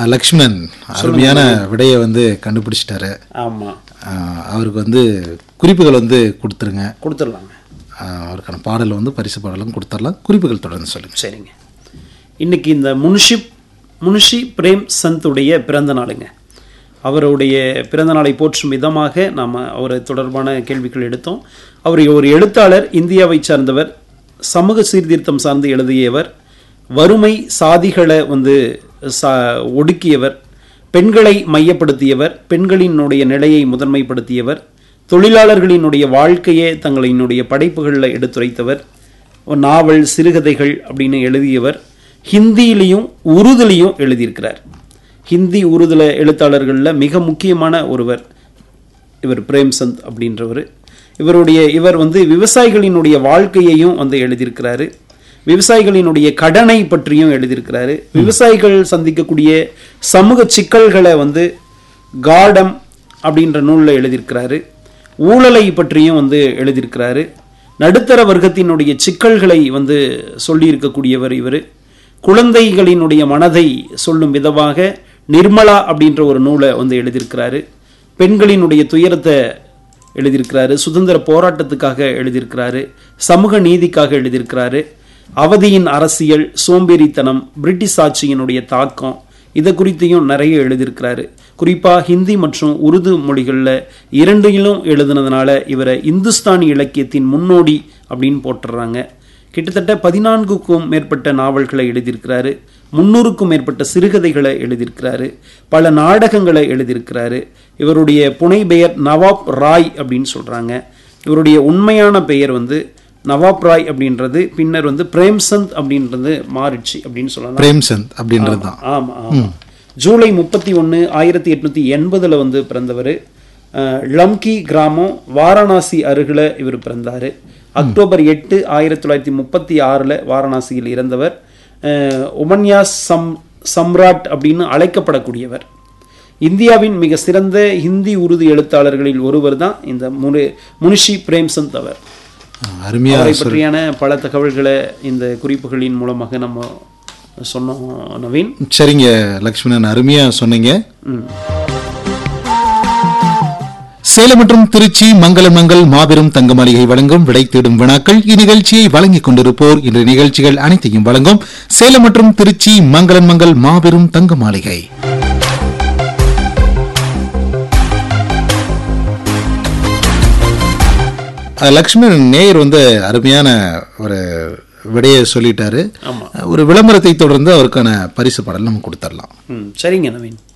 அஹ், லக்ஷ்மணன் அருமையான விடையை வந்து கண்டுபிடிச்சிட்டாரு ஆமாம் அஹ், அவருக்கு வந்து குறிப்புகள் வந்து கொடுத்துருங்க கொடுத்துடலாங்க அஹ், அவருக்கான பாடல் வந்து பரிசு பாடலும் கொடுத்துடலாம் குறிப்புகள் தொடர்ந்து சொல்லுங்க சரிங்க இன்னைக்கு இந்த முன்ஷி முன்ஷி பிரேம் சந்துடைய பிறந்த நாளுங்க அவருடைய பிறந்த நாளை போற்றும் விதமாக நாம் அவரை தொடர்பான கேள்விகள் எடுத்தோம் அவர் ஒரு எழுத்தாளர் இந்தியாவை சார்ந்தவர் சமூக சீர்திருத்தம் சார்ந்து எழுதியவர் வறுமை சாதிகளை வந்து சா ஒடுக்கியவர் பெண்களை மையப்படுத்தியவர் பெண்களினுடைய நிலையை முதன்மைப்படுத்தியவர் தொழிலாளர்களினுடைய வாழ்க்கையே தங்களினுடைய படைப்புகளில் எடுத்துரைத்தவர் ஒரு நாவல் சிறுகதைகள் அப்படின்னு எழுதியவர் ஹிந்தியிலையும் உருதுலையும் எழுதியிருக்கிறார் ஹிந்தி உருதுல எழுத்தாளர்களில் மிக முக்கியமான ஒருவர் இவர் பிரேம்சந்த் அப்படின்றவர் இவருடைய இவர் வந்து விவசாயிகளினுடைய வாழ்க்கையையும் வந்து எழுதியிருக்கிறாரு விவசாயிகளினுடைய கடனை பற்றியும் எழுதியிருக்கிறாரு விவசாயிகள் சந்திக்கக்கூடிய சமூக சிக்கல்களை வந்து கார்டம் அப்படின்ற நூலில் எழுதியிருக்கிறாரு ஊழலை பற்றியும் வந்து எழுதியிருக்கிறாரு நடுத்தர வர்க்கத்தினுடைய சிக்கல்களை வந்து சொல்லியிருக்கக்கூடியவர் இவர் குழந்தைகளினுடைய மனதை சொல்லும் விதமாக நிர்மலா அப்படின்ற ஒரு நூலை வந்து எழுதியிருக்கிறாரு பெண்களினுடைய துயரத்தை எழுதியிருக்கிறாரு சுதந்திர போராட்டத்துக்காக எழுதியிருக்கிறாரு சமூக நீதிக்காக எழுதியிருக்கிறாரு அவதியின் அரசியல் சோம்பேறித்தனம் பிரிட்டிஷ் ஆட்சியினுடைய தாக்கம் இதை குறித்தையும் நிறைய எழுதியிருக்கிறாரு குறிப்பாக ஹிந்தி மற்றும் உருது மொழிகளில் இரண்டிலும் எழுதுனதுனால இவரை இந்துஸ்தானி இலக்கியத்தின் முன்னோடி அப்படின்னு போட்டுடுறாங்க கிட்டத்தட்ட பதினான்குக்கும் மேற்பட்ட நாவல்களை எழுதியிருக்கிறாரு முன்னூறுக்கும் மேற்பட்ட சிறுகதைகளை எழுதியிருக்கிறாரு பல நாடகங்களை எழுதியிருக்கிறாரு இவருடைய புனை பெயர் நவாப் ராய் அப்படின்னு சொல்றாங்க இவருடைய உண்மையான பெயர் வந்து நவாப் ராய் அப்படின்றது பின்னர் வந்து பிரேம்சந்த் அப்படின்றது மாறிடுச்சு அப்படின்னு சொல்லலாம் பிரேம்சந்த் அப்படின்றது தான் ஆமா ஆமா ஜூலை முப்பத்தி ஒன்று ஆயிரத்தி எட்நூத்தி எண்பதுல வந்து பிறந்தவர் லம்கி கிராமம் வாரணாசி அருகில இவர் பிறந்தாரு அக்டோபர் எட்டு ஆயிரத்தி தொள்ளாயிரத்தி முப்பத்தி ஆறுல வாரணாசியில் இறந்தவர் அஹ், உமன்யாஸ் சம் சம்ராட் அப்படின்னு அழைக்கப்படக்கூடியவர் இந்தியாவின் மிக சிறந்த ஹிந்தி உருது எழுத்தாளர்களில் ஒருவர் தான் இந்த முனு முனிஷி பிரேம்சந்த் அவர் அஹ், அருமையா அவரை பற்றியான பல தகவல்களை இந்த குறிப்புகளின் மூலமாக நம்ம சொன்னோம் நவீன் சரிங்க லக்ஷ்மணன் அருமையா சொன்னீங்க ம் சேலம் மற்றும் திருச்சி மங்களம் மங்கள் மாபெரும் தங்க மாளிகை வழங்கும் விடை தேடும் வினாக்கள் இந்நிகழ்ச்சியை வழங்கிக் கொண்டிருப்போர் இன்று நிகழ்ச்சிகள் அனைத்தையும் வழங்கும் சேலம் மற்றும் திருச்சி மங்களம் மங்கள் மாபெரும் தங்க மாளிகை அஹ், லக்ஷ்மணன் நேயர் வந்து அருமையான ஒரு விடையை சொல்லிட்டாரு ஆமா ஒரு விளம்பரத்தை தொடர்ந்து அவருக்கான பரிசு பாடல் நம்ம கொடுத்துடலாம் ம் சரிங்க நவீன்